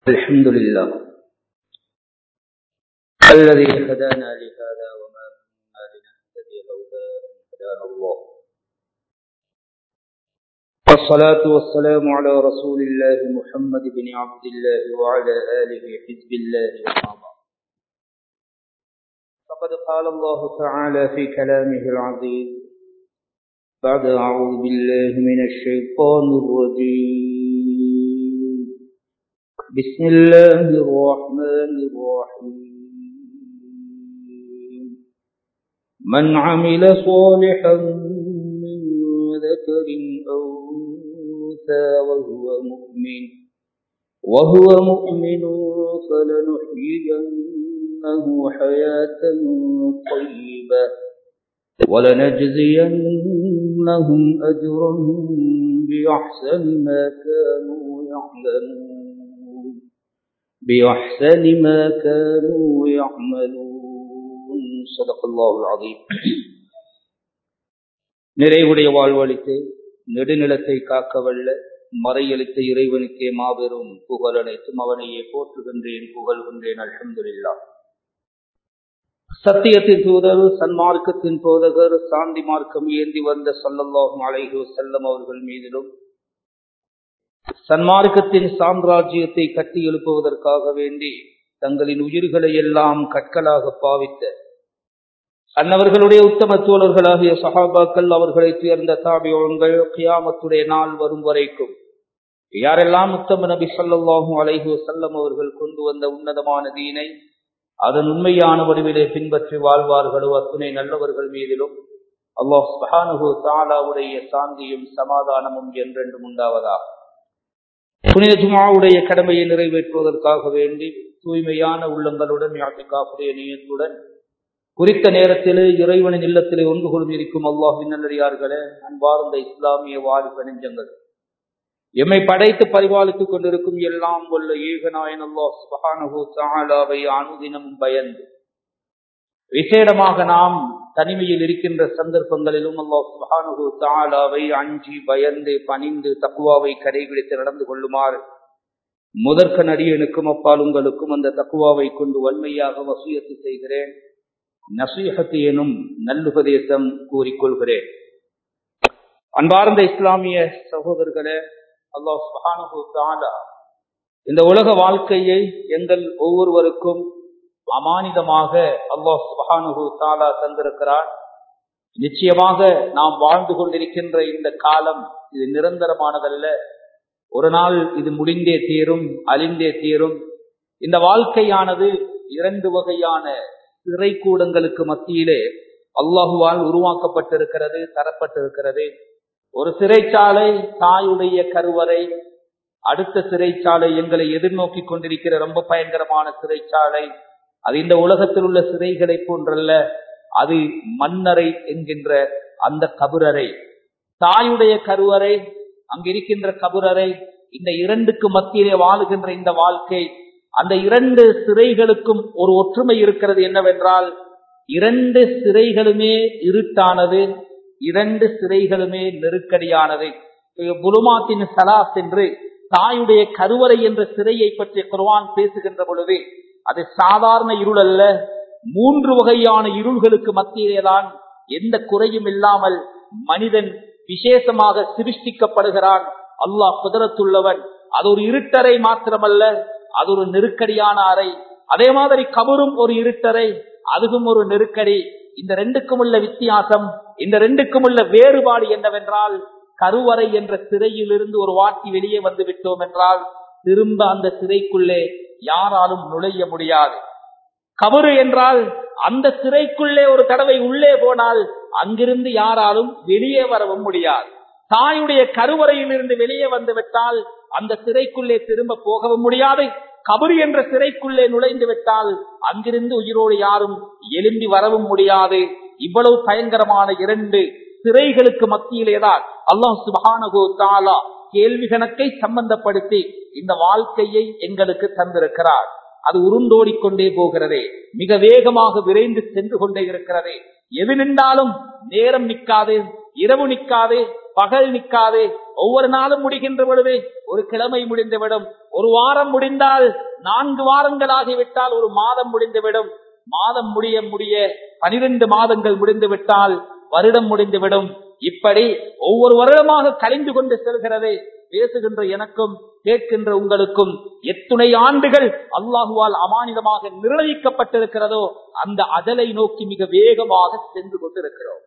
الحمد لله الذي هدانا لهذا وما كنا لنهتدي لولا أن هدانا الله والصلاة والسلام على رسول الله محمد بن عبد الله وعلى آله حزب الله وما بعد فقد قال الله تعالى في كلامه العظيم بعد أعوذ بالله من الشيطان الرجيم بسم الله الرحمن الرحيم من عمل صالحا من ذكر أو أنثى وهو مؤمن وهو مؤمن فلنحيينه حياة طيبة ولنجزينهم أجرهم بأحسن ما كانوا يعملون بأحسن ما كانوا يعملون صدق الله العظيم நிறைவுடைய வாழ்வழித்து நெடுநிலத்தை காக்க வல்ல மறையளித்த இறைவனுக்கே மாபெரும் புகழ் அனைத்தும் அவனையே போற்றுகின்றேன் புகழ்கின்றேன் அல்ஹம்துலில்லா சத்தியத்தின் தூதர் சன்மார்க்கத்தின் போதகர் சாந்தி மார்க்கம் ஏந்தி வந்த சொல்லல்லாஹும் அலைஹு செல்லம் அவர்கள் மீதிலும் சன்மார்க்கத்தின் சாம்ராஜ்யத்தை கட்டி எழுப்புவதற்காக வேண்டி தங்களின் உயிர்களை எல்லாம் கற்களாக பாவித்த அன்னவர்களுடைய உத்தம தோழர்களாகிய சஹாபாக்கள் அவர்களை சேர்ந்த தாபியோன்கள் கியாமத்துடைய நாள் வரும் வரைக்கும் யாரெல்லாம் உத்தம நபி சொல்லாஹும் அலைஹு செல்லம் அவர்கள் கொண்டு வந்த உன்னதமான தீனை அதன் உண்மையான வடிவிலே பின்பற்றி வாழ்வார்களோ அத்துணை நல்லவர்கள் மீதிலும் அல்லாஹ் சுஹானுகு தாலாவுடைய சாந்தியும் சமாதானமும் என்றென்றும் உண்டாவதாக புனித ஜுமாவுடைய கடமையை நிறைவேற்றுவதற்காக வேண்டி தூய்மையான உள்ளங்களுடன் யாத்திகாப்புடைய நீயத்துடன் குறித்த நேரத்திலே இறைவனின் இல்லத்திலே ஒன்று கொண்டு இருக்கும் அல்லாஹின் நல்லடியார்களே அன்பார்ந்த இஸ்லாமிய வாலிப நெஞ்சங்கள் எம்மை படைத்து பரிபாலித்துக் கொண்டிருக்கும் எல்லாம் உள்ள ஏகநாயன் அல்லாஹ் சுபஹானஹு தஆலாவை அனுதினமும் பயந்து விசேடமாக நாம் தனிமையில் இருக்கின்ற சந்தர்ப்பங்களிலும் அல்லாஹ் சுபஹானஹு தஆலாவை அஞ்சி பயந்து பணிந்து தக்குவாவை கடைபிடித்து நடந்து கொள்ளுமாறு முதற்க நடிகனுக்கும் அப்பால் உங்களுக்கும் அந்த தக்குவாவை கொண்டு வன்மையாக வசியத்து செய்கிறேன் நசீகத்து எனும் நல்லுபதேசம் கூறிக்கொள்கிறேன் அன்பார்ந்த இஸ்லாமிய சகோதரர்களே அல்லாஹ் சுஹானு தாலா இந்த உலக வாழ்க்கையை எங்கள் ஒவ்வொருவருக்கும் அமானிதமாக அல்லாஹ் சுஹானு தாலா தந்திருக்கிறார் நிச்சயமாக நாம் வாழ்ந்து கொண்டிருக்கின்ற இந்த காலம் இது நிரந்தரமானதல்ல ஒரு நாள் இது முடிந்தே தீரும் அழிந்தே தீரும் இந்த வாழ்க்கையானது இரண்டு வகையான சிறை கூடங்களுக்கு மத்தியிலே அல்லாஹுவால் உருவாக்கப்பட்டிருக்கிறது தரப்பட்டிருக்கிறது ஒரு சிறைச்சாலை தாயுடைய கருவறை அடுத்த சிறைச்சாலை எங்களை எதிர்நோக்கி கொண்டிருக்கிற ரொம்ப பயங்கரமான சிறைச்சாலை அது இந்த உலகத்தில் உள்ள சிறைகளை போன்றல்ல அது மன்னரை என்கின்ற அந்த கபுரறை தாயுடைய கருவறை அங்கிருக்கின்ற கபுரறை இந்த இரண்டுக்கு மத்தியிலே வாழுகின்ற இந்த வாழ்க்கை அந்த இரண்டு சிறைகளுக்கும் ஒரு ஒற்றுமை இருக்கிறது என்னவென்றால் இரண்டு சிறைகளுமே இருட்டானது இரண்டு சிறைகளுமே நெருக்கடியானது புலுமாத்தின் சலாஸ் என்று தாயுடைய கருவறை என்ற சிறையை பற்றி குர்வான் பேசுகின்ற பொழுது அது சாதாரண இருள் அல்ல மூன்று வகையான இருள்களுக்கு மத்தியிலேதான் எந்த குறையும் இல்லாமல் மனிதன் விசேஷமாக சிருஷ்டிக்கப்படுகிறான் அல்லாஹ் குதிரத்துள்ளவன் அது ஒரு இருட்டறை மாத்திரமல்ல அது ஒரு நெருக்கடியான அறை அதே மாதிரி கபரும் ஒரு இருட்டறை அதுவும் ஒரு நெருக்கடி இந்த ரெண்டுக்கும் உள்ள வித்தியாசம் இந்த ரெண்டுக்கும் உள்ள வேறுபாடு என்னவென்றால் கருவறை என்ற சிறையிலிருந்து ஒரு வாட்டி வெளியே வந்து விட்டோம் என்றால் திரும்ப அந்த சிறைக்குள்ளே யாராலும் நுழைய முடியாது கபரு என்றால் அந்த சிறைக்குள்ளே ஒரு தடவை உள்ளே போனால் அங்கிருந்து யாராலும் வெளியே வரவும் முடியாது தாயுடைய கருவறையில் இருந்து வெளியே வந்து விட்டால் அந்த சிறைக்குள்ளே திரும்ப போகவும் முடியாது கபரு என்ற சிறைக்குள்ளே நுழைந்து விட்டால் அங்கிருந்து உயிரோடு யாரும் எழும்பி வரவும் முடியாது இவ்வளவு பயங்கரமான இரண்டு சிறைகளுக்கு மத்தியிலேதான் அல்லாஹ் சுபானகோ தாலா கேள்வி கணக்கை சம்பந்தப்படுத்தி இந்த வாழ்க்கையை எங்களுக்கு தந்திருக்கிறார் அது உருண்டோடிக்கொண்டே போகிறதே மிக வேகமாக விரைந்து சென்று கொண்டே இருக்கிறதே எது நின்றாலும் நேரம் நிற்காது இரவு நிற்காது பகல் நிற்காது ஒவ்வொரு நாளும் முடிகின்ற பொழுது ஒரு கிழமை முடிந்துவிடும் ஒரு வாரம் முடிந்தால் நான்கு வாரங்கள் ஆகிவிட்டால் ஒரு மாதம் முடிந்துவிடும் மாதம் முடிய முடிய பனிரெண்டு மாதங்கள் முடிந்து விட்டால் வருடம் முடிந்துவிடும் இப்படி ஒவ்வொரு வருடமாக கழிந்து கொண்டு செல்கிறது பேசுகின்ற எனக்கும் கேட்கின்ற உங்களுக்கும் எத்துணை ஆண்டுகள் அல்லாஹுவால் அமானிதமாக நிர்ணயிக்கப்பட்டிருக்கிறதோ அந்த அஜலை நோக்கி மிக வேகமாக சென்று கொண்டிருக்கிறோம்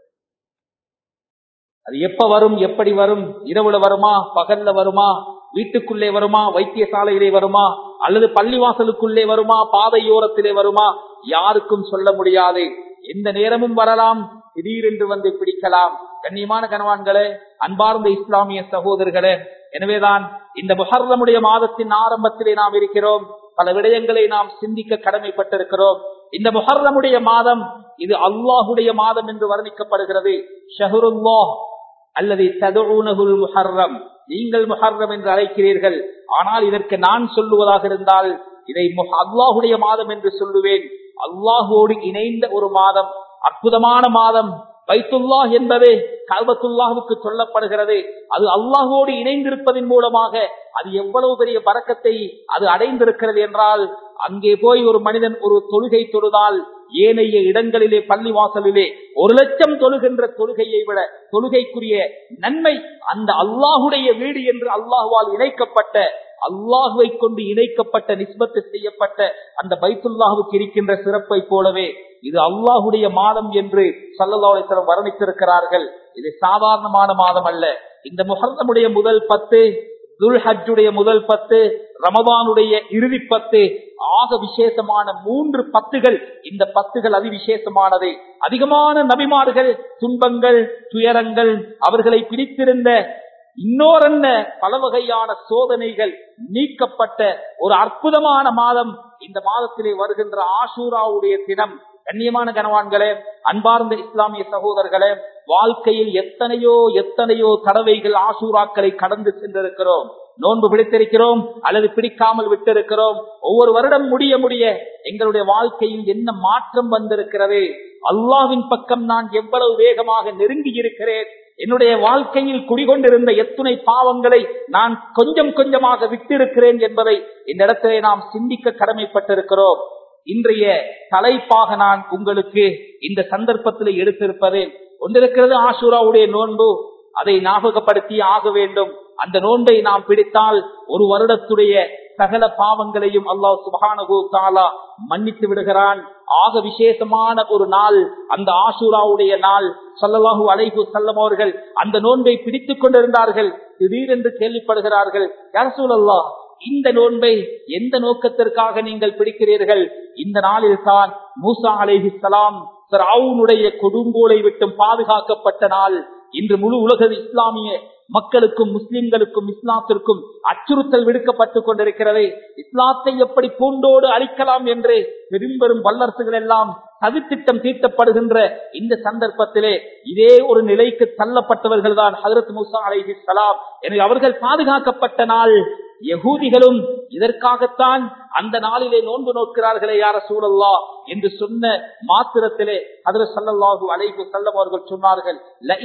அது எப்ப வரும் எப்படி வரும் இரவுல வருமா பகல்ல வருமா வீட்டுக்குள்ளே வருமா வைத்தியசாலையிலே வருமா அல்லது பள்ளிவாசலுக்குள்ளே வருமா பாதையோரத்திலே வருமா யாருக்கும் சொல்ல முடியாது எந்த நேரமும் வரலாம் திடீரென்று வந்து பிடிக்கலாம் கண்ணியமான கணவான்களே அன்பார்ந்த இஸ்லாமிய சகோதரர்களே எனவேதான் இந்த முஹர்ரமுடைய மாதத்தின் ஆரம்பத்திலே நாம் இருக்கிறோம் பல விடயங்களை நாம் சிந்திக்க கடமைப்பட்டிருக்கிறோம் இந்த முஹர்ரமுடைய மாதம் இது அல்லாஹுடைய மாதம் என்று வர்ணிக்கப்படுகிறது ஷஹருல்லா அல்லது ததுனகுல் முஹர்ரம் நீங்கள் முஹர்ரம் என்று அழைக்கிறீர்கள் ஆனால் இதற்கு நான் சொல்லுவதாக இருந்தால் இதை அல்லாஹுடைய மாதம் என்று சொல்லுவேன் அல்லாஹோடு இணைந்த ஒரு மாதம் அற்புதமான மாதம் பைத்துல்லா என்பது கல்பத்துல்லாவுக்கு சொல்லப்படுகிறது அது அல்லாஹோடு இணைந்திருப்பதன் மூலமாக அது எவ்வளவு பெரிய பறக்கத்தை அது அடைந்திருக்கிறது என்றால் அங்கே போய் ஒரு மனிதன் ஒரு தொழுகை தொழுதால் ஏனைய இடங்களிலே பள்ளி வாசலிலே ஒரு லட்சம் தொழுகின்ற தொழுகையை விட தொழுகைக்குரிய நன்மை அந்த அல்லாஹுடைய வீடு என்று அல்லாஹுவால் இணைக்கப்பட்ட அல்லாஹுவை கொண்டு இணைக்கப்பட்ட நிஸ்பத்து செய்யப்பட்ட அந்த பைத்துல்லாஹுக்கு இருக்கின்ற சிறப்பை போலவே இது அல்லாஹுடைய மாதம் என்று சல்லல்லாஹுலம் வர்ணித்திருக்கிறார்கள் இது சாதாரணமான மாதம் அல்ல இந்த முகர்ணமுடைய முதல் பத்து துல்ஹஜுடைய முதல் பத்து ரமபானுடைய இறுதி பத்து ஆக விசேஷமான மூன்று பத்துகள் இந்த பத்துகள் அதி விசேஷமானது அதிகமான நபிமார்கள் துன்பங்கள் துயரங்கள் அவர்களை பிடித்திருந்த இன்னோரென்ன பல வகையான சோதனைகள் நீக்கப்பட்ட ஒரு அற்புதமான மாதம் இந்த மாதத்திலே வருகின்ற ஆசூராவுடைய தினம் கண்ணியமான கனவான்களே அன்பார்ந்த இஸ்லாமிய சகோதரர்களே வாழ்க்கையில் எத்தனையோ எத்தனையோ தடவைகள் ஆசூராக்களை கடந்து சென்றிருக்கிறோம் நோன்பு பிடித்திருக்கிறோம் அல்லது பிடிக்காமல் விட்டிருக்கிறோம் ஒவ்வொரு வருடம் முடிய முடிய எங்களுடைய வாழ்க்கையில் என்ன மாற்றம் வந்திருக்கிறது அல்லாவின் பக்கம் நான் எவ்வளவு வேகமாக நெருங்கி இருக்கிறேன் என்னுடைய வாழ்க்கையில் குடிகொண்டிருந்த எத்துணை பாவங்களை நான் கொஞ்சம் கொஞ்சமாக விட்டிருக்கிறேன் என்பதை இந்த இடத்திலே நாம் சிந்திக்க கடமைப்பட்டிருக்கிறோம் இன்றைய தலைப்பாக நான் உங்களுக்கு இந்த சந்தர்ப்பத்தில் எடுத்திருப்பது ஒன்றிருக்கிறது ஆசூராவுடைய நோன்பு அதை ஞாபகப்படுத்தி ஆக வேண்டும் அந்த நோன்பை நாம் பிடித்தால் ஒரு வருடத்துடைய சகல பாவங்களையும் அல்லாஹ் சுபானகு தாலா மன்னித்து விடுகிறான் ஆக விசேஷமான ஒரு நாள் அந்த ஆசூராவுடைய நாள் சொல்லலாஹு அலைஹு செல்லம் அவர்கள் அந்த நோன்பை பிடித்துக் கொண்டிருந்தார்கள் திடீரென்று கேள்விப்படுகிறார்கள் யார் சூழல்லா இந்த நோன்பை எந்த நோக்கத்திற்காக நீங்கள் பிடிக்கிறீர்கள் இந்த நாளில் தான் மூசா அலேஹி சலாம் சராவுனுடைய கொடுங்கோலை விட்டும் பாதுகாக்கப்பட்ட நாள் இன்று முழு உலக இஸ்லாமிய மக்களுக்கும் முஸ்லிம்களுக்கும் இஸ்லாத்திற்கும் அச்சுறுத்தல் விடுக்கப்பட்டுக் கொண்டிருக்கிறது இஸ்லாத்தை எப்படி பூண்டோடு அழிக்கலாம் என்று பெரும்பெரும் வல்லரசுகள் எல்லாம் சதித்திட்டம் தீட்டப்படுகின்ற இந்த சந்தர்ப்பத்திலே இதே ஒரு நிலைக்கு தள்ளப்பட்டவர்கள் தான் ஹதரத் முசா அலைஹி சலாம் எனவே அவர்கள் பாதுகாக்கப்பட்ட நாள் யகூதிகளும் இதற்காகத்தான் அந்த நாளிலே நோன்பு நோக்கிறார்களே யார சூழல்லா என்று சொன்ன மாத்திரத்திலே அதில் சல்லல்லாஹு அலைஹு செல்லம் அவர்கள் சொன்னார்கள்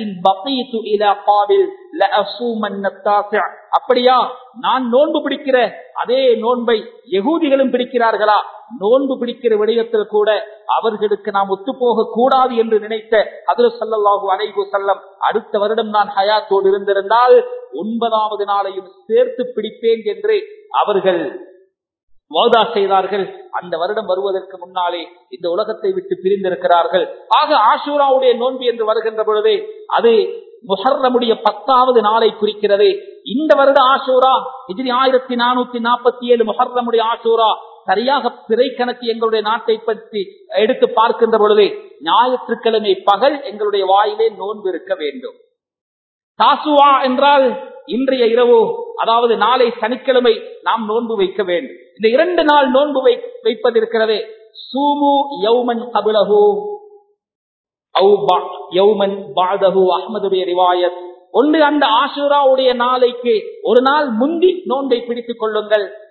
அப்படியா நான் நோன்பு பிடிக்கிற அதே நோன்பை யகூதிகளும் பிடிக்கிறார்களா நோன்பு பிடிக்கிற விடயத்தில் கூட அவர்களுக்கு நாம் ஒத்து போக கூடாது என்று நினைத்த அதில் சல்லல்லாஹு அலைஹு செல்லம் அடுத்த வருடம் நான் ஹயாத்தோடு இருந்திருந்தால் ஒன்பதாவது நாளையும் சேர்த்து பிடிப்பேன் என்று அவர்கள் வாதா செய்தார்கள் அந்த வருடம் வருவதற்கு முன்னாலே இந்த உலகத்தை விட்டு பிரிந்திருக்கிறார்கள் ஆக ஆசூராவுடைய நோன்பு என்று வருகின்ற பொழுது அது முஹர்ரமுடைய பத்தாவது நாளை குறிக்கிறது இந்த வருட ஆசூரா இதில் ஆயிரத்தி நானூத்தி நாற்பத்தி ஏழு முஹர்ரமுடைய ஆசூரா சரியாக பிறை கணக்கு எங்களுடைய நாட்டை பற்றி எடுத்து பார்க்கின்ற பொழுது ஞாயிற்றுக்கிழமை பகல் எங்களுடைய வாயிலே நோன்பு இருக்க வேண்டும் தாசுவா என்றால் இன்றைய இரவு அதாவது நாளை சனிக்கிழமை நாம் நோன்பு வைக்க வேண்டும் இந்த இரண்டு நாள் நோன்பு வைப்பதிருக்கிறது சூமு யௌமன் கபிலகு யௌமன் பாதகு அஹமதுடைய ரிவாயத் ஒன்று அந்த ஆசுராவுடைய நாளைக்கு ஒரு நாள் முந்தி நோன்பை பிடித்துக் கொள்ளுங்கள்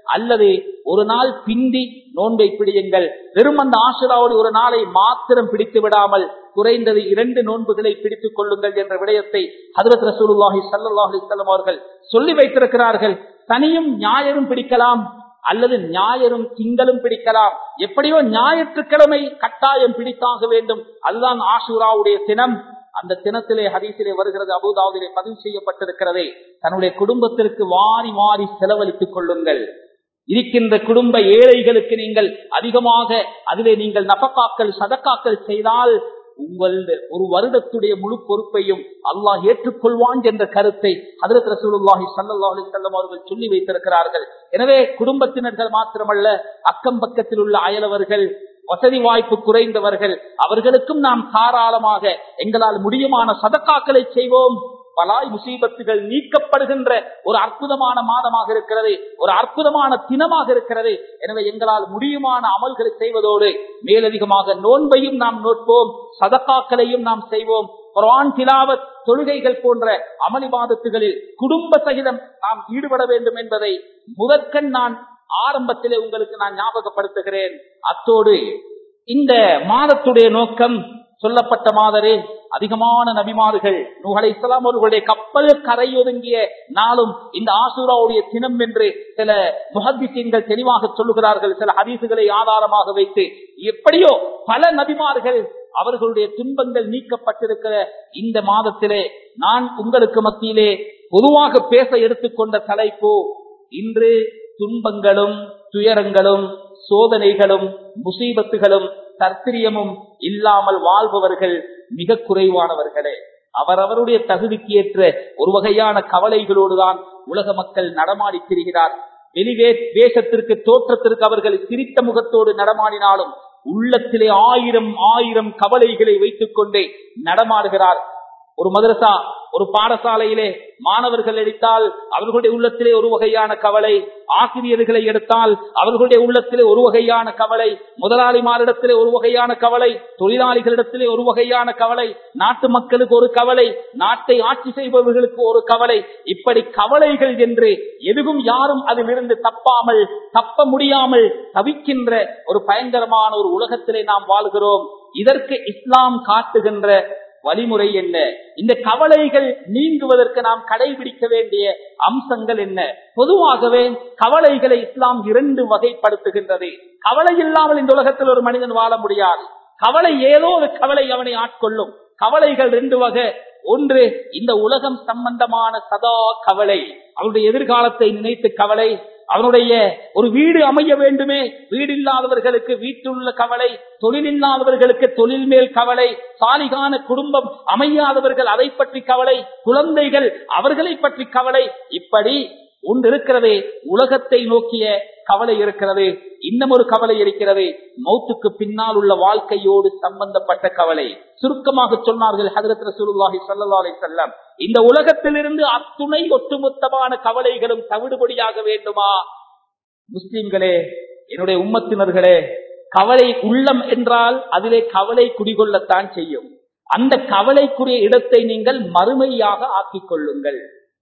அல்லது ஒரு நாள் பிந்தி நோன்பை பிடியுங்கள் வெறும் அந்த ஆசுராவோடு ஒரு நாளை மாத்திரம் பிடித்து விடாமல் குறைந்தது இரண்டு நோன்புகளை பிடித்துக் கொள்ளுங்கள் என்ற விடயத்தை ஹதரத் ரசூலுல்லாஹி ஸல்லல்லாஹு அலைஹி வஸல்லம் அவர்கள் சொல்லி வைத்திருக்கிறார்கள் தனியும் ஞாயிறும் பிடிக்கலாம் அல்லது ஞாயிறும் திங்களும் பிடிக்கலாம் எப்படியோ ஞாயிற்றுக்கிழமை கட்டாயம் பிடித்தாக வேண்டும் அதுதான் ஆசூராவுடைய தினம் அந்த தினத்திலே ஹதீசிலே வருகிறது அபுதாவுதிலே பதிவு செய்யப்பட்டிருக்கிறதே தன்னுடைய குடும்பத்திற்கு வாரி வாரி செலவழித்துக் கொள்ளுங்கள் இருக்கின்ற குடும்ப ஏழைகளுக்கு நீங்கள் அதிகமாக அதிலே நீங்கள் நபக்காக்கள் சதக்காக்கள் செய்தால் உங்கள் ஒரு வருடத்துடைய முழு பொறுப்பையும் அல்லாஹ் ஏற்றுக்கொள்வான் என்ற கருத்தை ஹதரத் ரசூலுல்லாஹி ஸல்லல்லாஹு அலைஹி வஸல்லம் அவர்கள் சொல்லி வைத்திருக்கிறார்கள் எனவே குடும்பத்தினர்கள் மாத்திரமல்ல அக்கம் பக்கத்தில் உள்ள அயலவர்கள் வசதி வாய்ப்பு குறைந்தவர்கள் அவர்களுக்கும் நாம் தாராளமாக எங்களால் முடியுமான சதக்காக்களை செய்வோம் பலாய் முசீபத்துகள் நீக்கப்படுகின்ற ஒரு அற்புதமான மாதமாக இருக்கிறது ஒரு அற்புதமான தினமாக இருக்கிறது எனவே எங்களால் முடியுமான அமல்களை செய்வதோடு மேலதிகமாக நோன்பையும் நாம் நோட்போம் சதக்காக்களையும் நாம் செய்வோம் குரான் திலாவத் தொழுகைகள் போன்ற அமளிவாதத்துகளில் குடும்ப சகிதம் நாம் ஈடுபட வேண்டும் என்பதை முதற்கண் நான் ஆரம்பத்திலே உங்களுக்கு நான் ஞாபகப்படுத்துகிறேன் அத்தோடு இந்த மாதத்துடைய நோக்கம் சொல்லப்பட்ட மாதரே அதிகமான நபிமார்கள் நூகலை இஸ்லாம் அவர்களுடைய கப்பல் கரையொதுங்கிய நாளும் இந்த ஆசூராவுடைய தினம் என்று சில முகத்திசீன்கள் தெளிவாக சொல்லுகிறார்கள் சில ஹதீசுகளை ஆதாரமாக வைத்து எப்படியோ பல நபிமார்கள் அவர்களுடைய துன்பங்கள் நீக்கப்பட்டிருக்கிற இந்த மாதத்திலே நான் உங்களுக்கு மத்தியிலே பொதுவாக பேச எடுத்துக்கொண்ட தலைப்பு இன்று துன்பங்களும் துயரங்களும் சோதனைகளும் முசீபத்துகளும் தர்த்திரியமும் இல்லாமல் வாழ்பவர்கள் மிக குறைவானவர்களே அவரவருடைய தகுதிக்கு ஏற்ற ஒரு வகையான கவலைகளோடுதான் உலக மக்கள் நடமாடி திரிகிறார் வெளிவே வேஷத்திற்கு தோற்றத்திற்கு அவர்கள் சிரித்த முகத்தோடு நடமாடினாலும் உள்ளத்திலே ஆயிரம் ஆயிரம் கவலைகளை வைத்துக் கொண்டே நடமாடுகிறார் ஒரு மதரசா ஒரு பாடசாலையிலே மாணவர்கள் எடுத்தால் அவர்களுடைய உள்ளத்திலே ஒரு வகையான கவலை ஆசிரியர்களை எடுத்தால் அவர்களுடைய உள்ளத்திலே ஒரு வகையான கவலை முதலாளிமாரிடத்திலே ஒரு வகையான கவலை தொழிலாளிகளிடத்திலே ஒரு வகையான கவலை நாட்டு மக்களுக்கு ஒரு கவலை நாட்டை ஆட்சி செய்பவர்களுக்கு ஒரு கவலை இப்படி கவலைகள் என்று எதுவும் யாரும் அதிலிருந்து தப்பாமல் தப்ப முடியாமல் தவிக்கின்ற ஒரு பயங்கரமான ஒரு உலகத்திலே நாம் வாழ்கிறோம் இதற்கு இஸ்லாம் காட்டுகின்ற வழிமுறை என்ன இந்த கவலைகள் நீங்குவதற்கு நாம் கடைபிடிக்க வேண்டிய அம்சங்கள் என்ன பொதுவாகவே கவலைகளை இஸ்லாம் இரண்டு வகைப்படுத்துகின்றது கவலை இல்லாமல் இந்த உலகத்தில் ஒரு மனிதன் வாழ முடியாது கவலை ஏதோ ஒரு கவலை அவனை ஆட்கொள்ளும் கவலைகள் ரெண்டு வகை ஒன்று இந்த உலகம் சம்பந்தமான சதா கவலை அவருடைய எதிர்காலத்தை நினைத்து கவலை அவனுடைய ஒரு வீடு அமைய வேண்டுமே வீடு இல்லாதவர்களுக்கு வீட்டுள்ள கவலை தொழில் இல்லாதவர்களுக்கு தொழில் மேல் கவலை சாலிகான குடும்பம் அமையாதவர்கள் அதை பற்றி கவலை குழந்தைகள் அவர்களை பற்றி கவலை இப்படி ஒன்று இருக்கிறதே உலகத்தை நோக்கிய கவலை இருக்கிறது இன்னும் ஒரு கவலை இருக்கிறது மௌத்துக்கு பின்னால் உள்ள வாழ்க்கையோடு சம்பந்தப்பட்ட கவலை சுருக்கமாக சொன்னார்கள் ஹதரத் ரசூலுல்லாஹி ஸல்லல்லாஹு அலைஹி வஸல்லம் இந்த உலகத்திலிருந்து அத்துணை ஒட்டுமொத்தமான கவலைகளும் தவிடுபடியாக வேண்டுமா முஸ்லிம்களே என்னுடைய உம்மத்தினர்களே கவலை உள்ளம் என்றால் அதிலே கவலை குடிகொள்ளத்தான் செய்யும் அந்த கவலைக்குரிய இடத்தை நீங்கள் மறுமையாக ஆக்கிக் கொள்ளுங்கள்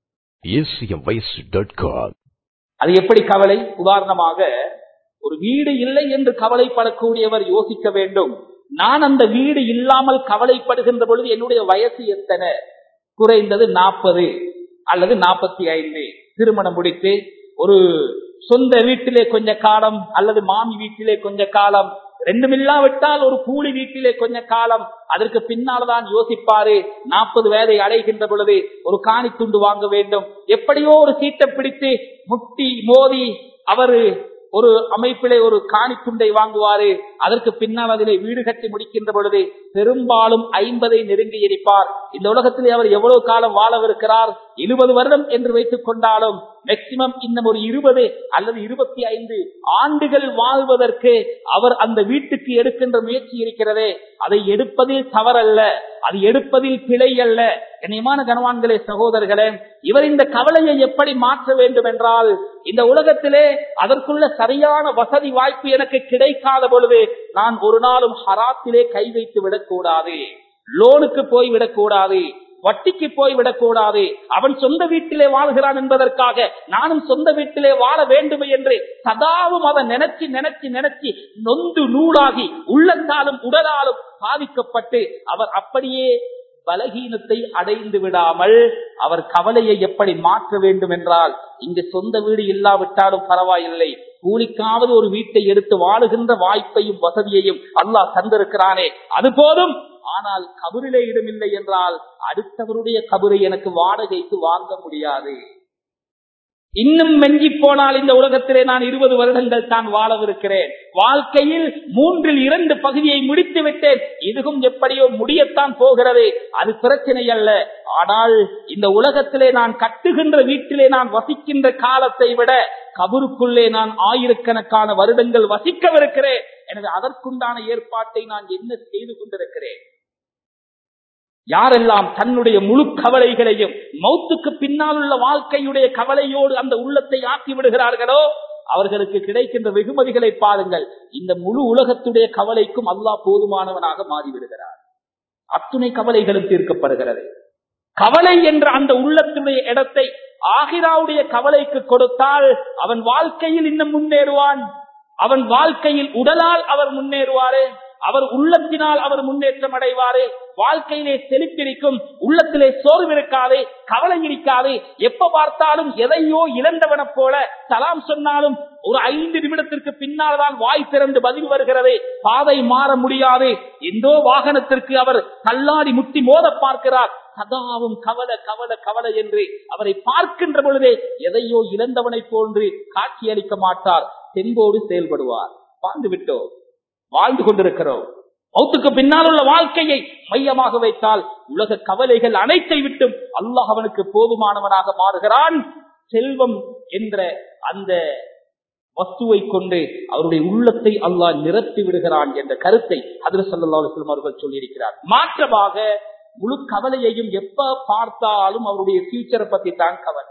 acmvoice.com அது எப்படி கவலை உதாரணமாக ஒரு வீடு இல்லை என்று கவலைப்படக்கூடியவர் யோசிக்க வேண்டும் நான் அந்த வீடு இல்லாமல் கவலைப்படுகின்ற பொழுது என்னுடைய வயசு எத்தனை குறைந்தது நாற்பது அல்லது நாற்பத்தி ஐந்து திருமணம் முடித்து ஒரு சொந்த வீட்டிலே கொஞ்ச காலம் அல்லது மாமி வீட்டிலே கொஞ்ச காலம் ரெண்டுமில்லாவிட்டால் ஒரு கூலி வீட்டிலே கொஞ்ச காலம் அதற்கு பின்னால்தான் யோசிப்பாரு நாற்பது வயதை அடைகின்ற பொழுது ஒரு காணி துண்டு வாங்க வேண்டும் எப்படியோ ஒரு சீட்டை பிடித்து முட்டி மோதி அவரு ஒரு அமைப்பிலே ஒரு காணி துண்டை வாங்குவாரு அதற்கு பின்னால் அதிலே வீடு கட்டி முடிக்கின்ற பொழுது பெரும்பாலும் ஐம்பதை நெருங்கி இருப்பார் இந்த உலகத்திலே அவர் எவ்வளவு காலம் வாழவிருக்கிறார் இருபது வருடம் என்று வைத்துக் கொண்டாலும் மேக்சிமம் இன்னும் ஒரு இருபது அல்லது இருபத்தி ஐந்து ஆண்டுகள் வாழ்வதற்கு அவர் அந்த வீட்டுக்கு எடுக்கின்ற முயற்சி இருக்கிறதே அதை எடுப்பதில் தவறல்ல அது எடுப்பதில் பிழை அல்ல கண்ணியமான கனவான்களே சகோதரர்களே இவர் இந்த கவலையை எப்படி மாற்ற வேண்டும் என்றால் இந்த உலகத்திலே அதற்குள்ள சரியான வசதி வாய்ப்பு எனக்கு கிடைக்காத பொழுது நான் ஒரு நாளும் ஹராத்திலே கை வைத்து விடக்கூடாது லோனுக்கு போய் விடக்கூடாது வட்டிக்கு போய்விடக் கூடாது அவன் சொந்த வீட்டிலே வாழ்கிறான் என்பதற்காக நானும் சொந்த வீட்டிலே வாழ வேண்டும் என்று சதாவும் அவன் நினைச்சு நினைச்சு நினைச்சு நொந்து நூலாகி உள்ளத்தாலும் உடலாலும் பாதிக்கப்பட்டு அவர் அப்படியே பலகீனத்தை அடைந்து விடாமல் அவர் கவலையை எப்படி மாற்ற வேண்டும் என்றால் இங்கு சொந்த வீடு இல்லாவிட்டாலும் பரவாயில்லை கூலிக்காவது ஒரு வீட்டை எடுத்து வாழுகின்ற வாய்ப்பையும் வசதியையும் அல்லாஹ் தந்திருக்கிறானே அது போதும் ஆனால் கபரிலே இடமில்லை என்றால் அடுத்தவருடைய கபரை எனக்கு வாடகைக்கு வாங்க முடியாது இன்னும் மெஞ்சி போனால் இந்த உலகத்திலே நான் இருபது வருடங்கள் தான் வாழவிருக்கிறேன் வாழ்க்கையில் மூன்றில் இரண்டு பகுதியை முடித்து விட்டேன் இதுவும் எப்படியோ முடியத்தான் போகிறது அது பிரச்சனை அல்ல ஆனால் இந்த உலகத்திலே நான் கட்டுகின்ற வீட்டிலே நான் வசிக்கின்ற காலத்தை விட கபருக்குள்ளே நான் ஆயிரக்கணக்கான வருடங்கள் வசிக்கவிருக்கிறேன் எனவே அதற்குண்டான ஏற்பாட்டை நான் என்ன செய்து கொண்டிருக்கிறேன் யாரெல்லாம் தன்னுடைய முழு கவலைகளையும் மௌத்துக்கு பின்னால் உள்ள வாழ்க்கையுடைய கவலையோடு அந்த உள்ளத்தை ஆக்கி விடுகிறார்களோ அவர்களுக்கு கிடைக்கின்ற வெகுமதிகளை பாருங்கள் இந்த முழு உலகத்துடைய கவலைக்கும் அல்லாஹ் போதுமானவனாக மாறிவிடுகிறார் அத்துணை கவலைகளும் தீர்க்கப்படுகிறது கவலை என்ற அந்த உள்ளத்துடைய இடத்தை ஆகிராவுடைய கவலைக்கு கொடுத்தால் அவன் வாழ்க்கையில் இன்னும் முன்னேறுவான் அவன் வாழ்க்கையில் உடலால் அவர் முன்னேறுவாரு அவர் உள்ளத்தினால் அவர் முன்னேற்றம் அடைவாரு வாழ்க்கையிலே செழிப்பிருக்கும் உள்ளத்திலே சோர்வு இருக்காது கவலை இருக்காது எப்ப பார்த்தாலும் எதையோ இழந்தவன போல சலாம் சொன்னாலும் ஒரு ஐந்து நிமிடத்திற்கு பின்னால் தான் வாய் திறந்து பதில் வருகிறது பாதை மாற முடியாது எந்தோ வாகனத்திற்கு அவர் தள்ளாடி முட்டி மோத பார்க்கிறார் சதாவும் கவல கவல கவலை என்று அவரை பார்க்கின்ற பொழுதே எதையோ இழந்தவனை போன்று காட்சியளிக்க மாட்டார் தென்போடு செயல்படுவார் வாழ்ந்து விட்டோம் வாழ்ந்து கொண்டிருக்கிறோம் மௌத்துக்கு பின்னால் உள்ள வாழ்க்கையை மையமாக வைத்தால் உலக கவலைகள் அனைத்தை விட்டும் அல்லாஹ் அவனுக்கு போதுமானவனாக மாறுகிறான் செல்வம் என்ற அந்த வஸ்துவை கொண்டு அவருடைய உள்ளத்தை அல்லாஹ் நிரப்பி விடுகிறான் என்ற கருத்தை அதில் சல்லா அலுவலம் அவர்கள் சொல்லியிருக்கிறார் மாற்றமாக முழு கவலையையும் எப்ப பார்த்தாலும் அவருடைய ஃபியூச்சரை பத்தி தான் கவலை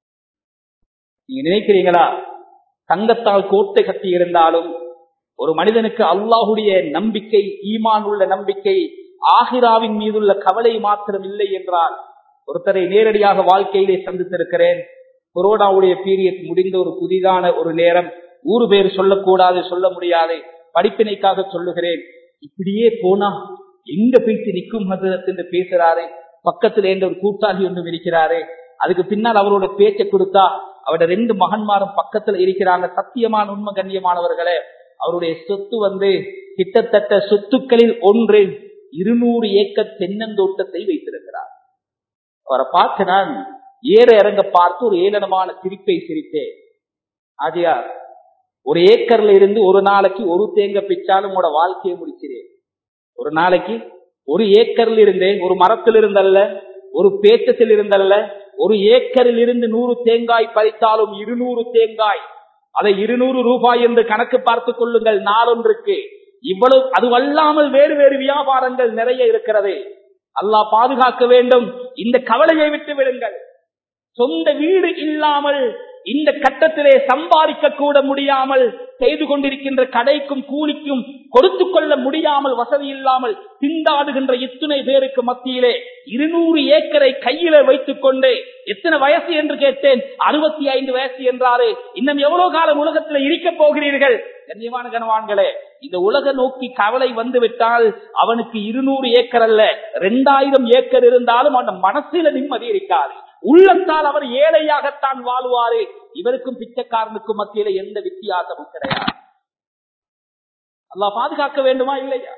நீங்க நினைக்கிறீங்களா தங்கத்தால் கோட்டை கட்டி இருந்தாலும் ஒரு மனிதனுக்கு அல்லாஹுடைய நம்பிக்கை ஈமான் உள்ள நம்பிக்கை ஆஹிராவின் மீதுள்ள கவலை மாத்திரம் இல்லை என்றால் ஒருத்தரை நேரடியாக வாழ்க்கையிலே சந்தித்திருக்கிறேன் கொரோனாவுடைய பீரியட் முடிந்த ஒரு புதிதான ஒரு நேரம் ஊரு பேர் சொல்லக்கூடாது சொல்ல முடியாது படிப்பினைக்காக சொல்லுகிறேன் இப்படியே போனா எங்க போயிட்டு நிற்கும் ஹசரத் என்று பேசுறாரு பக்கத்துல என்ற ஒரு கூட்டாளி ஒன்றும் இருக்கிறாரு அதுக்கு பின்னால் அவரோட பேச்சை கொடுத்தா அவருடைய ரெண்டு மகன்மாரும் பக்கத்துல இருக்கிறாங்க சத்தியமான உண்மை கண்ணியமானவர்களே அவருடைய சொத்து வந்து கிட்டத்தட்ட சொத்துக்களில் ஒன்று இருநூறு ஏக்கர் தென்னந்தோட்டத்தை வைத்திருக்கிறார் அவரை பார்த்து நான் ஏற இறங்க பார்த்து ஒரு ஏளனமான சிரிப்பை சிரித்தேன் ஆதியார் ஒரு ஏக்கர்ல இருந்து ஒரு நாளைக்கு ஒரு தேங்க பிச்சாலும் உங்களோட வாழ்க்கையை முடிச்சிறேன் ஒரு நாளைக்கு ஒரு ஏக்கர்ல இருந்தே ஒரு மரத்தில் இருந்தல்ல ஒரு பேச்சத்தில் இருந்தல்ல ஒரு ஏக்கரில் இருந்து நூறு தேங்காய் பறித்தாலும் இருநூறு தேங்காய் அதை இருநூறு ரூபாய் என்று கணக்கு பார்த்துக் கொள்ளுங்கள் நாளொன்றுக்கு இவ்வளவு அதுவல்லாமல் வேறு வேறு வியாபாரங்கள் நிறைய இருக்கிறது அல்லாஹ் பாதுகாக்க வேண்டும் இந்த கவலையை விட்டு விடுங்கள் சொந்த வீடு இல்லாமல் இந்த கட்டத்திலே சம்பாதிக்க கூட முடியாமல் செய்து கொண்டிருக்கின்ற கடைக்கும் கூலிக்கும் கொடுத்து கொள்ள முடியாமல் வசதி இல்லாமல் திண்டாடுகின்ற இத்தனை பேருக்கு மத்தியிலே இருநூறு ஏக்கரை கையில வைத்துக் கொண்டு எத்தனை வயசு என்று கேட்டேன் அறுபத்தி ஐந்து வயசு என்றாரு இன்னும் எவ்வளவு காலம் உலகத்தில் இருக்க போகிறீர்கள் கண்ணியமான கனவான்களே இந்த உலக நோக்கி கவலை வந்து விட்டால் அவனுக்கு இருநூறு ஏக்கர் அல்ல இரண்டாயிரம் ஏக்கர் இருந்தாலும் அவன் மனசில நிம்மதி இருக்காது உள்ளத்தால் அவர் ஏழையாகத்தான் வாழ்வாரு இவருக்கும் பிச்சைக்காரனுக்கும் மத்தியில எந்த வித்தியாசமும் கிடையாது அல்லா பாதுகாக்க வேண்டுமா இல்லையா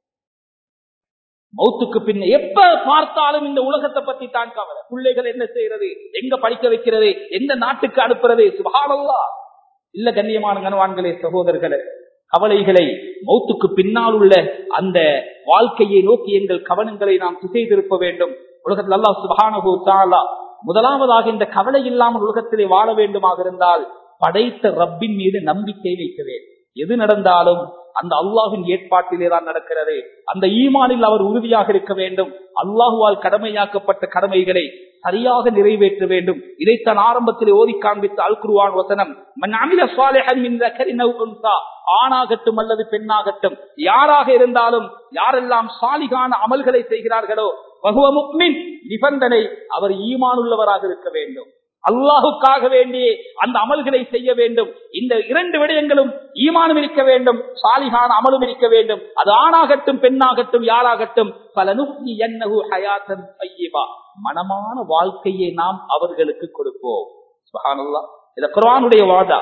மௌத்துக்கு பின்ன எப்ப பார்த்தாலும் இந்த உலகத்தை பத்தி தான் கவலை பிள்ளைகள் என்ன செய்யறது எங்க படிக்க வைக்கிறது எந்த நாட்டுக்கு அனுப்புறது சுபானல்லா இல்ல கண்ணியமான கனவான்களே சகோதரர்களே கவலைகளை மௌத்துக்கு பின்னால் உள்ள அந்த வாழ்க்கையை நோக்கி எங்கள் கவனங்களை நாம் திசை திருப்ப வேண்டும் உலகத்தில் அல்லா சுபானகு தாலா முதலாவதாக இந்த கவலை இல்லாமல் உலகத்திலே வாழ வேண்டுமாக இருந்தால் படைத்த ரப்பின் மீது நம்பிக்கை வைக்க வேண்டும் எது நடந்தாலும் அந்த அல்லாஹின் ஏற்பாட்டிலே தான் நடக்கிறது அந்த ஈமானில் அவர் உறுதியாக இருக்க வேண்டும் அல்லாஹுவால் கடமையாக்கப்பட்ட கடமைகளை சரியாக நிறைவேற்ற வேண்டும் இதைத்தான் ஆரம்பத்தில் ஓதி காண்பித்த அல் குருவான் வசனம் மன் அமில சாலிஹன் மின் ذكر أو أنثى ஆணாகட்டும் அல்லது பெண்ணாகட்டும் யாராக இருந்தாலும் யாரெல்லாம் சாலிகான அமல்களை செய்கிறார்களோ வகுவ முக்மின் நிபந்தனை அவர் ஈமான் உள்ளவராக இருக்க வேண்டும் அல்லாஹுக்காக வேண்டியே அந்த அமல்களை செய்ய வேண்டும் இந்த இரண்டு விடயங்களும் ஈமானும் இருக்க வேண்டும் சாலிகான அமலும் இருக்க வேண்டும் அது ஆணாகட்டும் பெண்ணாகட்டும் யாராகட்டும் பல நுக்தி என்னகு ஹயாத்தன் பையவா மனமான வாழ்க்கையை நாம் அவர்களுக்கு கொடுப்போம் சுப்ஹானல்லாஹ். இது குர்ஆனுடைய வாதா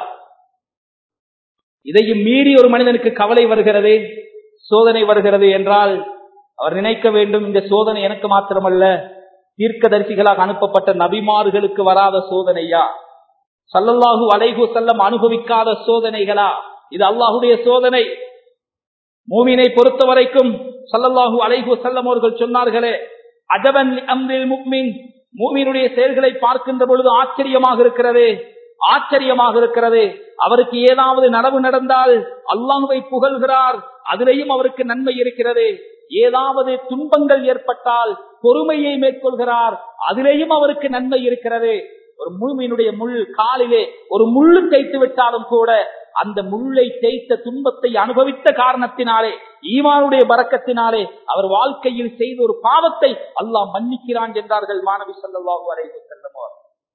இதையும் மீறி ஒரு மனிதனுக்கு கவலை வருகிறது சோதனை வருகிறது என்றால் அவர் நினைக்க வேண்டும் இந்த சோதனை எனக்கு மாத்திரமல்ல தீர்க்கதரிசிகளாக அனுப்பப்பட்ட நபிமார்களுக்கு வராத சோதனையா சல்லல்லாஹு அலைஹு செல்லம் அனுபவிக்காத சோதனைகளா இது அல்லாஹுடைய சோதனை மூமினை பொறுத்த வரைக்கும் சல்லல்லாஹு அலைஹு செல்லம் அவர்கள் சொன்னார்களே அஜபன் அம்ரில் முக்மின் மூமினுடைய செயல்களை பார்க்கின்ற பொழுது ஆச்சரியமாக இருக்கிறது ஆச்சரியமாக இருக்கிறது அவருக்கு ஏதாவது நனவு நடந்தால் அல்லாஹுவை புகழ்கிறார் அதிலேயும் அவருக்கு நன்மை இருக்கிறது ஏதாவது துன்பங்கள் ஏற்பட்டால் பொறுமையை மேற்கொள்கிறார் அதிலேயும் அவருக்கு நன்மை இருக்கிறது ஒரு மூமியினுடைய முள் காலிலே ஒரு முள்ளு தைத்து விட்டாலும் கூட அந்த முள்ளை தேய்த்த துன்பத்தை அனுபவித்த காரணத்தினாலே ஈமானுடைய பறக்கத்தினாலே அவர் வாழ்க்கையில் செய்த ஒரு பாவத்தை அல்லாஹ் மன்னிக்கிறான் என்றார்கள் மாணவி சல்லாஹூ அலைஹி செல்லமோ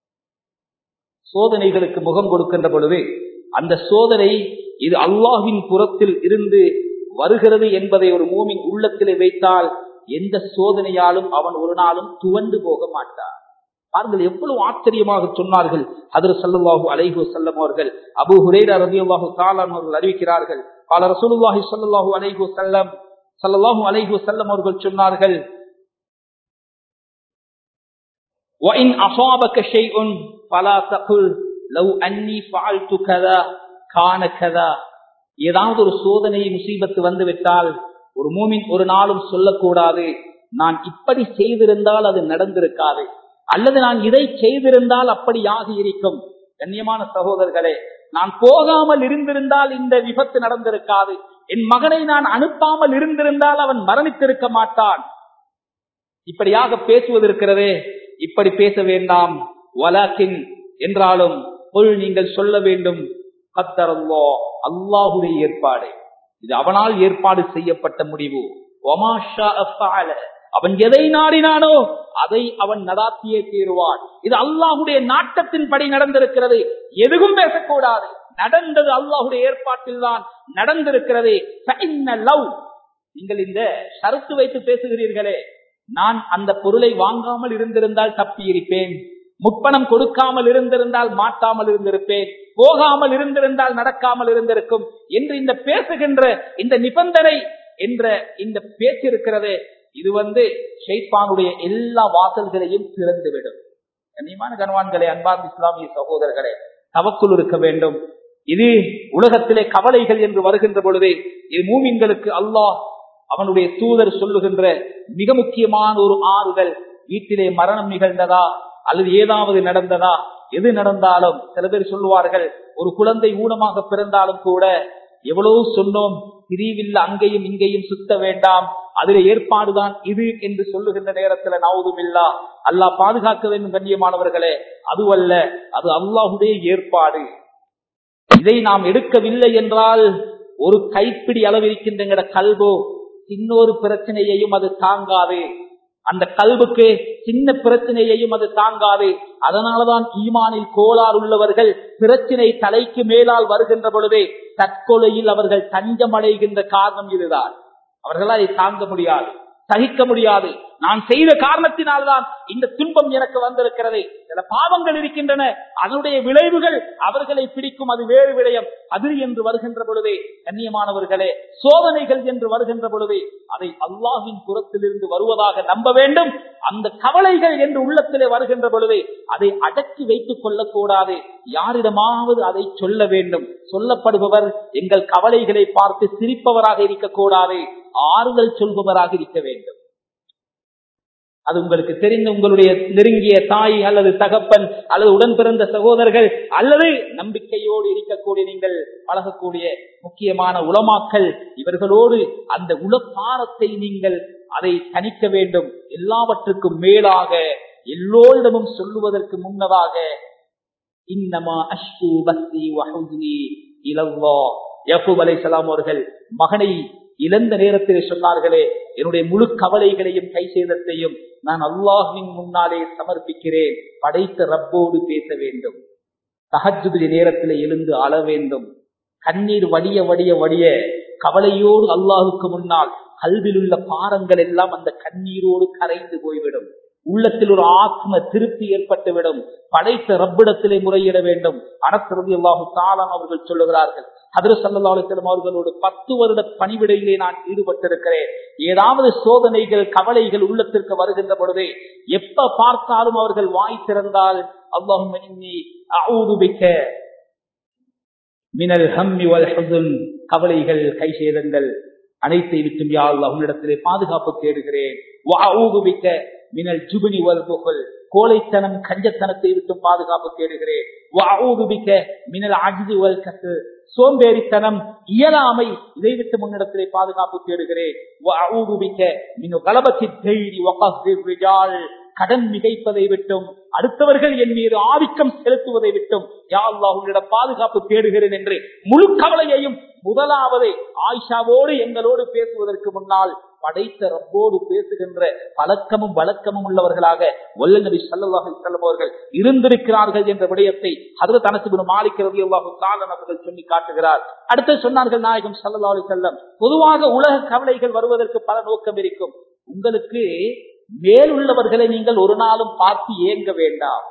சோதனைகளுக்கு முகம் கொடுக்கின்ற பொழுது அந்த சோதனை இது அல்லாஹ்வின் புறத்தில் இருந்து வருகிறது என்பதை ஒரு மூமின் உள்ளத்திலே வைத்தால் எந்த சோதனையாலும் அவன் ஒரு நாளும் துவண்டு போக மாட்டார் பாருங்கள் எவ்வளவு ஆச்சரியமாக சொன்னார்கள் அதில் சல்லுல்லாஹு அலைஹு செல்லம் அவர்கள் அபு ஹுரேரா ரதியுல்லாஹு தாலான் அவர்கள் அறிவிக்கிறார்கள் பல ரசூலுல்லாஹி ஸல்லல்லாஹு அலைஹி வஸல்லம் ஸல்லல்லாஹு அலைஹி வஸல்லம் அவர்கள் சொன்னார்கள் وَإِنْ أَصَابَكَ شَيْءٌ فَلَا تَقُلْ لَوْ أَنِّي فَعَلْتُ كَذَا كَانَ كَذَا ஏதாவது ஒரு சோதனை முசீபத்து வந்து விட்டால் ஒரு மூமின் ஒரு நாளும் சொல்லக்கூடாது நான் இப்படி செய்திருந்தால் அது நடந்திருக்காது அல்லது நான் இதை செய்திருந்தால் அப்படி ஆகி இருக்கும் கண்ணியமான சகோதரர்களே நான் போகாமல் இருந்திருந்தால் இந்த விபத்து நடந்திருக்காது என் மகனை நான் அனுப்பாமல் இருந்திருந்தால் அவன் மரணித்திருக்க மாட்டான் இப்படியாக பேசுவது இருக்கிறதே இப்படி பேச வேண்டாம் வலாக்கின் என்றாலும் பொருள் நீங்கள் சொல்ல வேண்டும் கத்தரல்லோ அல்லாஹுடைய ஏற்பாடு இது அவனால் ஏற்பாடு செய்யப்பட்ட முடிவு ஒமாஷா அஃபால அவன் எதை நாடினானோ அதை அவன் நடாத்தியே தீருவான் இது அல்லாஹுடைய நாட்டத்தின்படி நடந்திருக்கிறது எதுவும் பேசக்கூடாது நடந்தது அல்லாஹுடைய ஏற்பாட்டில் தான் நடந்திருக்கிறது லவ் நீங்கள் இந்த ஷரத்து வைத்து பேசுகிறீர்களே நான் அந்த பொருளை வாங்காமல் இருந்திருந்தால் தப்பி இருப்பேன் முப்பணம் கொடுக்காமல் இருந்திருந்தால் மாட்டாமல் இருந்திருப்பேன் போகாமல் இருந்திருந்தால் நடக்காமல் இருந்திருக்கும் என்று இந்த பேசுகின்ற இந்த நிபந்தனை என்ற இந்த பேச்சு இருக்கிறது இது வந்து ஷெய்பானுடைய எல்லா வாசல்களையும் திறந்துவிடும் கண்ணியமான கனவான்களே அன்பார்ந்த இஸ்லாமிய சகோதரர்களே தவக்குள் இருக்க வேண்டும் இது உலகத்திலே கவலைகள் என்று வருகின்ற பொழுதே இது மூமின்களுக்கு அல்லாஹ் அவனுடைய தூதர் சொல்லுகின்ற மிக முக்கியமான ஒரு ஆறுதல் வீட்டிலே மரணம் நிகழ்ந்ததா அல்லது ஏதாவது நடந்ததா எது நடந்தாலும் சில பேர் சொல்லுவார்கள் ஒரு குழந்தை ஊனமாக பிறந்தாலும் கூட எவ்வளவு சொன்னோம் பிரிவில்ல அங்கேயும் இங்கேயும் சுத்த வேண்டாம் அதுல ஏற்பாடுதான் இது என்று சொல்லுகின்ற நேரத்துல நாவதும் இல்லா அல்லாஹ் பாதுகாக்க வேண்டும் கண்ணியமானவர்களே அதுவல்ல அது அல்லாஹுடைய ஏற்பாடு இதை நாம் எடுக்கவில்லை என்றால் ஒரு கைப்பிடி அளவிருக்கின்ற கல்வோ இன்னொரு பிரச்சனையையும் அது தாங்காது அந்த கல்வுக்கு சின்ன பிரச்சனையையும் அது தாங்காது அதனாலதான் ஈமானில் கோளாறு உள்ளவர்கள் பிரச்சனை தலைக்கு மேலால் வருகின்ற பொழுதே தற்கொலையில் அவர்கள் தஞ்சமடைகின்ற காரணம் இதுதான் அவர்களால் அதை தாங்க முடியாது சகிக்க முடியாது நான் செய்த காரணத்தினால்தான் இந்த துன்பம் எனக்கு வந்திருக்கிறது சில பாவங்கள் இருக்கின்றன அதனுடைய விளைவுகள் அவர்களை பிடிக்கும் அது வேறு விடயம் அது என்று வருகின்ற பொழுதே கண்ணியமானவர்களே சோதனைகள் என்று வருகின்ற பொழுதே அதை அல்லாஹின் புறத்திலிருந்து வருவதாக நம்ப வேண்டும் அந்த கவலைகள் என்று உள்ளத்திலே வருகின்ற பொழுதே அதை அடக்கி வைத்துக் கொள்ளக்கூடாது யாரிடமாவது அதை சொல்ல வேண்டும் சொல்லப்படுபவர் எங்கள் கவலைகளை பார்த்து சிரிப்பவராக இருக்கக்கூடாது ஆறுதல் சொல்பவராக இருக்க வேண்டும் அது உங்களுக்கு தெரிந்த உங்களுடைய நெருங்கிய தாய் அல்லது தகப்பன் அல்லது உடன் பிறந்த சகோதரர்கள் அல்லது நம்பிக்கையோடு இருக்கக்கூடிய நீங்கள் பழகக்கூடிய முக்கியமான உளமாக்கல் இவர்களோடு அந்த உளப்பாரத்தை நீங்கள் அதை தணிக்க வேண்டும் எல்லாவற்றுக்கும் மேலாக எல்லோரிடமும் சொல்லுவதற்கு முன்னதாக இன்னமா அஷ்கு பக்தி வஹுஸ்னி இலவ்வா யக்கூப் அலைஹிஸ்ஸலாம் அவர்கள் மகனை இழந்த நேரத்திலே சொன்னார்களே என்னுடைய முழு கவலைகளையும் கை சேதத்தையும் நான் அல்லாஹ்வின் முன்னாலே சமர்ப்பிக்கிறேன் படைத்த ரப்போடு பேச வேண்டும் தஹஜுடைய நேரத்திலே எழுந்து அழ வேண்டும் கண்ணீர் வடிய வடிய வடிய கவலையோடு அல்லாஹுக்கு முன்னால் கல்வியில் உள்ள பாரங்கள் எல்லாம் அந்த கண்ணீரோடு கரைந்து போய்விடும் உள்ளத்தில் ஒரு ஆத்ம திருப்தி ஏற்பட்டுவிடும் படைத்த ரப்பிடத்திலே முறையிட வேண்டும் அனத்திரதி அல்லாஹு தாலாம் அவர்கள் சொல்லுகிறார்கள் அதிர சல்லாஹம் அவர்களோடு பத்து வருட பணிவிடையிலே நான் ஈடுபட்டிருக்கிறேன் ஏதாவது சோதனைகள் கவலைகள் உள்ளத்திற்கு வருகின்ற பொழுது எப்ப பார்த்தாலும் அவர்கள் வாய் திறந்தால் அல்லாஹும் மினல் ஹம்மி வல் ஹுசுன் கவலைகள் கை சேதங்கள் அனைத்தை விட்டும் யா அல்லாஹ் உன்னிடத்திலே பாதுகாப்பு தேடுகிறேன் வஅஊதுபிக்க மினல் ஜுப்னி வல் புகழ் கோழைத்தனம் கஞ்சத்தனத்தை விட்டு பாதுகாப்பு தேடுகிறேன் வஅஊதுபிக்க மினல் அஜ்தி வல் கஸு சோம்பேறித்தனம் இயலாமை இதை விட்டு முன்னிடத்திலே பாதுகாப்பு தேடுகிறேன் வஅஊதுபிக்க மின் கலபத்தி தைரி வகஃபிர் ரிஜால் கடன் மிகைப்பதை விட்டும் அடுத்தவர்கள் என் மீது ஆதிக்கம் செலுத்துவதை விட்டும் யா அல்லாஹ் உன்னிடம் பாதுகாப்பு தேடுகிறேன் என்று முழு கவலையையும் முதலாவது ஆயிஷாவோடு எங்களோடு பேசுவதற்கு முன்னால் படைத்த ரப்போடு பேசுகின்ற பழக்கமும் வழக்கமும் உள்ளவர்களாக வல்ல நபி ஸல்லல்லாஹு அலைஹி வஸல்லம் அவர்கள் இருந்திருக்கிறார்கள் என்ற விடயத்தை ஹஜ்ரத் அனஸ் இப்னு மாலிக் ரலியல்லாஹு தஆலா அவர்கள் சொல்லி காட்டுகிறார் அடுத்து சொன்னார்கள் நாயகம் ஸல்லல்லாஹு அலைஹி வஸல்லம் பொதுவாக உலக கவலைகள் வருவதற்கு பல நோக்கம் இருக்கும் உங்களுக்கு மேல் உள்ளவர்களை நீங்கள் ஒரு நாளும் பார்த்து ஏங்க வேண்டாம்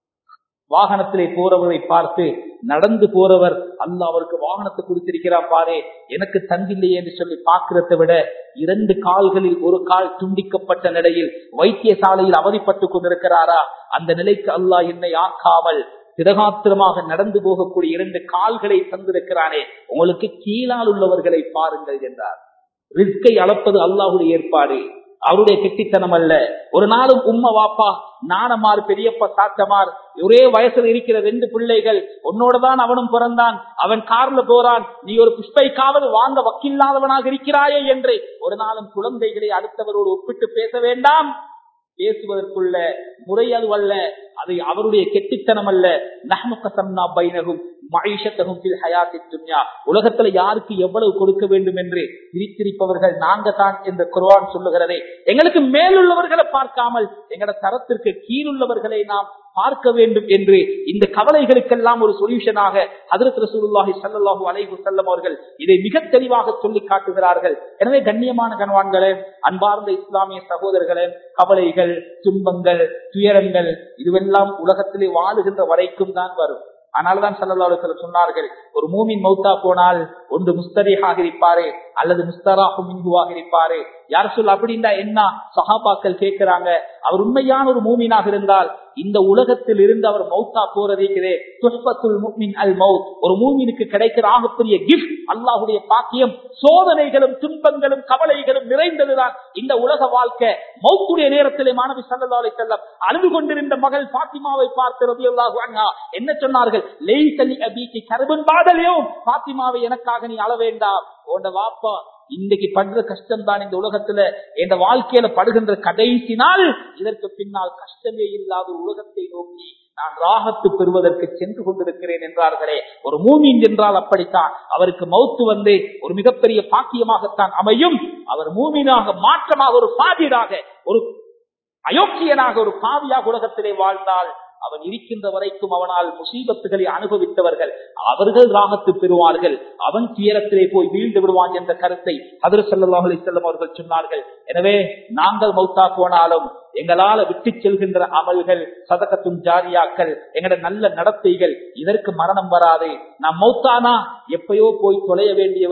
வாகனத்திலே போறவரை பார்த்து நடந்து போறவர் அல்ல அவருக்கு வாகனத்தை கொடுத்திருக்கிறார் பாரு எனக்கு தந்தில்லையே என்று சொல்லி பார்க்கிறதை விட இரண்டு கால்களில் ஒரு கால் துண்டிக்கப்பட்ட நிலையில் வைத்தியசாலையில் அவதிப்பட்டு கொண்டிருக்கிறாரா அந்த நிலைக்கு அல்லாஹ் என்னை ஆக்காமல் திரகாத்திரமாக நடந்து போகக்கூடிய இரண்டு கால்களை தந்திருக்கிறானே உங்களுக்கு கீழால் உள்ளவர்களை பாருங்கள் என்றார் ரிஸ்கை அளப்பது அல்லாஹுடைய ஏற்பாடு அவருடைய கெட்டித்தனம் அல்ல ஒரு நாளும் உம்மா வாப்பா நாணமார் பெரியப்பா சாத்தமார் ஒரே வயசுல இருக்கிற ரெண்டு பிள்ளைகள் உன்னோடதான் அவனும் பிறந்தான் அவன் கார்ல போறான் நீ ஒரு புஷ்பைக்காவது வாங்க வக்கில்லாதவனாக இருக்கிறாயே என்று ஒரு நாளும் குழந்தைகளை அடுத்தவரோடு ஒப்பிட்டு பேச வேண்டாம் பேசுவதற்குள்ள முறை அதுவல்ல அது அவருடைய கெட்டித்தனம் அல்ல நஹ்முகசம்னா பைனகும் மகிஷத்தகும் ஹயாத்தி துன்யா உலகத்துல யாருக்கு எவ்வளவு கொடுக்க வேண்டும் என்று பிரித்திருப்பவர்கள் நாங்க தான் என்று குர்ஆன் சொல்லுகிறதே எங்களுக்கு மேலுள்ளவர்களை பார்க்காமல் எங்கட தரத்திற்கு கீழுள்ளவர்களை நாம் பார்க்க வேண்டும் என்று இந்த கவலைகளுக்கெல்லாம் ஒரு சொல்யூஷனாக ஹதரத் ரசூலுல்லாஹி ஸல்லல்லாஹு அலைஹி வஸல்லம் அவர்கள் இதை மிக தெளிவாக சொல்லி காட்டுகிறார்கள் எனவே கண்ணியமான கணவான்களே அன்பார்ந்த இஸ்லாமிய சகோதரர்களே கவலைகள் துன்பங்கள் துயரங்கள் இதுவெல்லாம் உலகத்திலே வாழுகின்ற வரைக்கும் தான் வரும் ஆனால்தான் சல்லல்லாஹு சொன்னார்கள் ஒரு மூமின் மௌத்தா போனால் ஒன்று முஸ்தரியாக இருப்பாரு அல்லது முஸ்தராக மின்குவாக இருப்பாரு யார் சொல்ல அப்படின்னா என்ன சஹாபாக்கள் கேட்கிறாங்க அவர் உண்மையான ஒரு மூமினாக இருந்தால் இந்த உலகத்தில் இருந்து அவர் மௌத்தா போறதே துஷ்பத்துல் முக்மின் அல் மவுத் ஒரு மூமினுக்கு கிடைக்கிற ஆகப்பெரிய கிஃப்ட் அல்லாஹுடைய பாக்கியம் சோதனைகளும் துன்பங்களும் கவலைகளும் நிறைந்ததுதான் இந்த உலக வாழ்க்கை மௌத்துடைய நேரத்திலே மாணவி சல்லல்லாஹு செல்லம் அழுது கொண்டிருந்த மகள் பாத்திமாவை பார்த்து ரபியுல்லாஹு அன்ஹா என்ன சொன்னார்கள் லைசலி அபீக்கு கருபன் பாதலையும் பாத்திமாவை எனக்காக நீ அள வேண்டாம் உண்ட வாப்பா இன்னைக்கு படுற கஷ்டம் தான் இந்த உலகத்துல இந்த வாழ்க்கையில படுகின்ற கடைசி நாள் இதற்கு பின்னால் கஷ்டமே இல்லாத உலகத்தை நோக்கி நான் ராகத்து பெறுவதற்கு சென்று கொண்டிருக்கிறேன் என்றார்களே ஒரு மூமின் என்றால் அப்படித்தான் அவருக்கு மௌத்து வந்து ஒரு மிகப்பெரிய பாக்கியமாகத்தான் அமையும் அவர் மூமினாக மாற்றமாக ஒரு பாதியராக ஒரு அயோக்கியனாக ஒரு பாவியாக உலகத்திலே வாழ்ந்தால் அவன் இருக்கின்ற வரைக்கும் அவனால் முசீபத்துகளை அனுபவித்தவர்கள் அவர்கள் ராகத்து பெறுவார்கள் அவன் துயரத்திலே போய் வீழ்ந்து விடுவான் என்ற கருத்தை அதிர் சல்லாஹ் செல்லும் அவர்கள் சொன்னார்கள் எனவே நாங்கள் மௌத்தா போனாலும் எங்களால விட்டு செல்கின்ற அமல்கள் சதகத்தும் ஜாரியாக்கள் எங்கட நல்ல நடத்தைகள் இதற்கு மரணம் வராது நாம் மௌத்தானா எப்பயோ போய் தொலைய வேண்டியவன்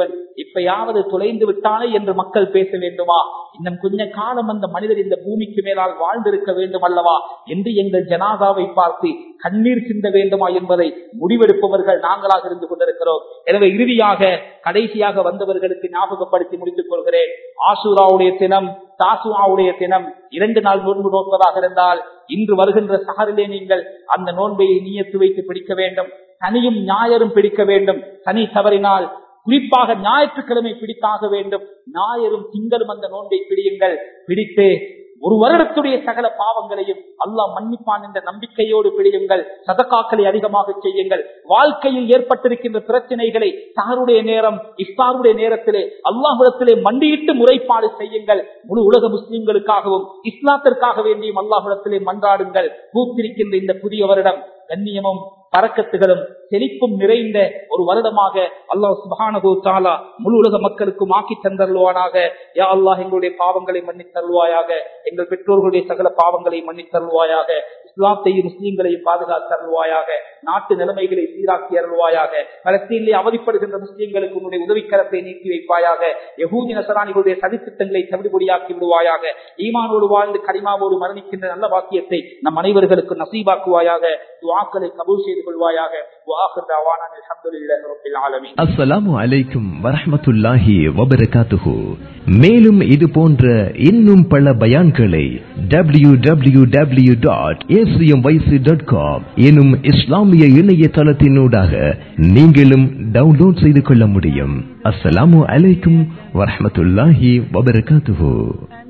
இப்பயாவது தொலைந்து விட்டானே என்று மக்கள் பேச வேண்டுமா இன்னும் கொஞ்ச காலம் அந்த மனிதர் இந்த பூமிக்கு மேலால் வாழ்ந்திருக்க வேண்டும் அல்லவா என்று எங்கள் ஜனாதாவை பார்த்து கண்ணீர் சிந்த வேண்டுமா என்பதை முடிவெடுப்பவர்கள் நாங்களாக இருந்து கொண்டிருக்கிறோம் எனவே இறுதியாக கடைசியாக வந்தவர்களுக்கு ஞாபகப்படுத்தி முடித்துக் கொள்கிறேன் ஆசூராவுடைய தினம் தாசுவாவுடைய தினம் இரண்டு நாள் நோன்பு நோக்குவதாக இருந்தால் இன்று வருகின்ற சகரிலே நீங்கள் அந்த நோன்பை நீயத்து வைத்து பிடிக்க வேண்டும் தனியும் ஞாயரும் பிடிக்க வேண்டும் தனி தவறினால் குறிப்பாக ஞாயிற்றுக்கிழமை பிடித்தாக வேண்டும் ஞாயிறும் திங்களும் அந்த நோன்பை பிடியுங்கள் பிடித்து ஒரு வருடத்துடைய சகல பாவங்களையும் அல்லாஹ் மன்னிப்பான் என்ற நம்பிக்கையோடு பிடியுங்கள் சதக்காக்களை அதிகமாக செய்யுங்கள் வாழ்க்கையில் ஏற்பட்டிருக்கின்ற பிரச்சனைகளை சகருடைய நேரம் இஃப்தாருடைய நேரத்திலே அல்லாஹுடத்திலே மண்டியிட்டு முறைப்பாடு செய்யுங்கள் முழு உலக முஸ்லிம்களுக்காகவும் இஸ்லாத்திற்காக வேண்டியும் அல்லாஹுடத்திலே மன்றாடுங்கள் பூத்திருக்கின்ற இந்த புதிய வருடம் கண்ணியமும் பறக்கத்துகளும் செழிப்பும் நிறைந்த ஒரு வருடமாக அல்லாஹ் சுபானகோ தாலா முழு உலக மக்களுக்கும் ஆக்கி தந்தருவானாக யா அல்லாஹ் எங்களுடைய பாவங்களை மன்னித் தருவாயாக எங்கள் பெற்றோர்களுடைய சகல பாவங்களை மன்னித் தருவாயாக இஸ்லாத்தையும் முஸ்லீம்களையும் பாதுகாத்து அருள்வாயாக நாட்டு நிலைமைகளை சீராக்கி அருள்வாயாக பலஸ்தீனிலே அவதிப்படுகின்ற முஸ்லீம்களுக்கு உன்னுடைய உதவிக்கரத்தை நீக்கி வைப்பாயாக யகூதி நசராணிகளுடைய சதித்திட்டங்களை தவிடுபடியாக்கி விடுவாயாக ஈமானோடு வாழ்ந்து கரிமாவோடு மரணிக்கின்ற நல்ல வாக்கியத்தை நம் அனைவர்களுக்கு நசீபாக்குவாயாக துவாக்களை கபூல் செய்து கொள்வாயாக அஸ்ஸலாமு அலைக்கும் வரஹமத்துல்லாஹி வபரகாத்துஹு மேலும் இது போன்ற இன்னும் பல பயான்களை W W W dot ACM YC dot com எனும் இஸ்லாமிய இணையதளத்தினூடாக நீங்களும் டவுன்லோட் செய்து கொள்ள முடியும் அஸ்ஸலாமு அலைக்கும் வரஹமத்துல்லாஹி வபரகாத்துஹு